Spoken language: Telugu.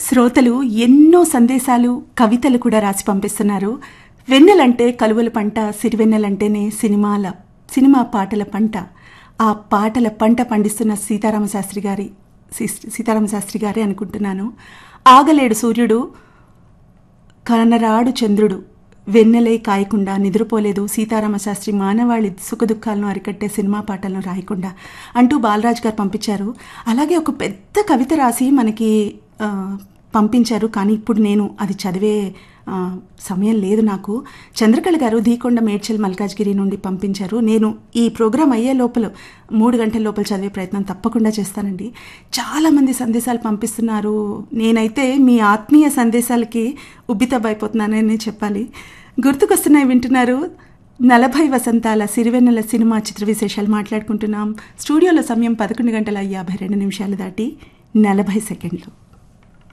శ్రోతలు ఎన్నో సందేశాలు కవితలు కూడా రాసి పంపిస్తున్నారు వెన్నెలంటే కలువల పంట సిరివెన్నెలంటేనే సినిమాల సినిమా పాటల పంట ఆ పాటల పంట పండిస్తున్న సీతారామ శాస్త్రి గారి సీ- సీతారామ శాస్త్రి గారే అనుకుంటున్నాను ఆగలేడు సూర్యుడు కనరాడు చంద్రుడు వెన్నెలై కాయకుండా నిద్రపోలేదు సీతారామ శాస్త్రి మానవాళి సుఖదుఖాలను అరికట్టే సినిమా పాటలను రాయకుండా అంటూ బాలరాజ్ గారు పంపించారు అలాగే ఒక పెద్ద కవిత రాసి మనకి ఆ, పంపించారు కానీ ఇప్పుడు నేను అది చదివే ఆ, సమయం లేదు నాకు చంద్రకళ గారు ధీకొండ మేడ్చల్ మల్కాజ్గిరి నుండి పంపించారు నేను ఈ ప్రోగ్రాం అయ్యే లోపల మూడు గంటల లోపల చదివే ప్రయత్నం తప్పకుండా చేస్తానండి చాలామంది సందేశాలు పంపిస్తున్నారు నేనైతే మీ ఆత్మీయ సందేశాలకి ఉబ్బితబ్బైపోతున్నానని చెప్పాలి గుర్తుకొస్తున్నాయి వింటున్నారు నలభై వసంతాల సిరివెన్నెల సినిమా చిత్ర విశేషాలు మాట్లాడుకుంటున్నాం స్టూడియోలో సమయం పదకొండు గంటల యాభై రెండు నిమిషాలు దాటి నలభై సెకండ్లు